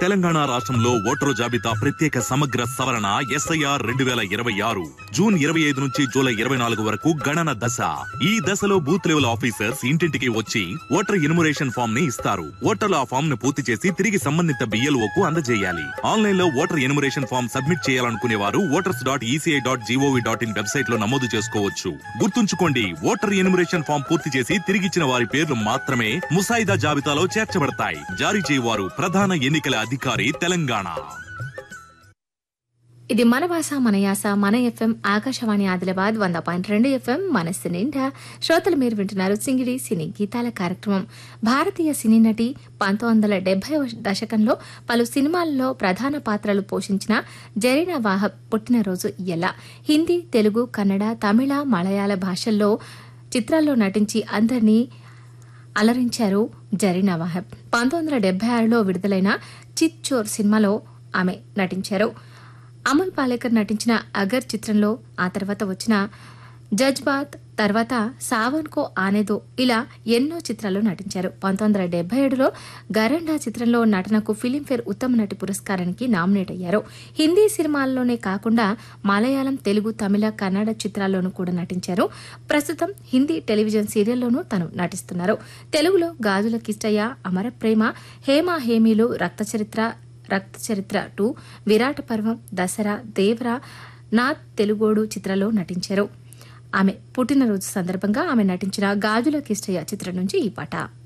తెలంగాణ రాష్ట్రంలో ఓటరు జాబితా ప్రత్యేక సమగ్ర సవరణ ఎస్ఐఆర్ రెండు వేల ఇరవై ఆరు జూన్ ఇరవై ఐదు నుంచి జూలై ఇరవై నాలుగు వరకు గణన దశ ఈ దశలో బూత్ లెవెల్ ఆఫీసర్స్ ఇంటింటికి వచ్చి ఓటర్ ఇన్మురేషన్ ఫామ్ ని ఇస్తారు ఓటర్లు ఆ ఫామ్ ను పూర్తి చేసి తిరిగి సంబంధిత బిఎల్ఓ కు అందజేయాలి ఆన్లైన్ లో ఓటర్ ఇన్మురేషన్ ఫామ్ సబ్మిట్ చేయాలనుకునే వారు voters dot ECI dot G O V dot in website లో నమోదు చేసుకోవచ్చు గుర్తుంచుకోండి ఓటర్ ఇన్మురేషన్ ఫామ్ పూర్తి చేసి తిరిగిచ్చిన వారి పేర్లు మాత్రమే ముసాయిదా జాబితాలో చేర్చబడతాయి జారీ చేయవారు ప్రధాన ఎన్నికల అధికారి తెలంగాణ ఇది మన భాష మన యాస మన ఎఫ్ఎం ఆకాశవాణి ఆదిలాబాద్ వంద పాయింట్ రెండు ఎఫ్ఎం మనస్సు నిండా శ్రోతలు మీరు వింటున్నారు సింగిడి సినీ గీతాల కార్యక్రమం భారతీయ సినీ నటి పంతొమ్మిది వందల డెబ్బై దశకంలో పలు సినిమాల్లో ప్రధాన పాత్రలు పోషించిన జరీనా వాహబ్ పుట్టినరోజు ఎలా హిందీ తెలుగు కన్నడ తమిళ మలయాళ భాషల్లో చిత్రాల్లో నటించి అందరినీ అలరించారు జరీనా వాహబ్ పంతొమ్మిది వందల డెబ్బై ఆరులో విడుదలైన చిత్ చోర్ సినిమాలో ఆమె నటించారు అమల్ పాలేకర్ నటించిన అగర్ చిత్రంలో ఆ తర్వాత వచ్చిన జజ్బాత్ తర్వాత సావన్ కో ఆనేదో ఇలా ఎన్నో చిత్రాల్లో నటించారు పంతొమ్మిది వందల డెబ్బై ఏడులో గరండా చిత్రంలో నటనకు ఫిలింఫేర్ ఉత్తమ నటి పురస్కారానికి నామినేట్ అయ్యారు హిందీ సినిమాల్లోనే కాకుండా మలయాళం తెలుగు తమిళ కన్నడ చిత్రాల్లోనూ కూడా నటించారు ప్రస్తుతం హిందీ టెలివిజన్ సీరియల్లోనూ తను నటిస్తున్నారు తెలుగులో గాజుల కిష్టయ్య అమర ప్రేమ హేమా హేమీలు రక్త చరిత్ర రక్త చరిత్ర టూ విరాట పర్వం దసరా దేవరా నా తెలుగోడు చిత్రంలో నటించారు ఆమె పుట్టినరోజు సందర్భంగా ఆమె నటించిన గాజుల కిష్టయ్య చిత్రం నుంచి ఈ పాట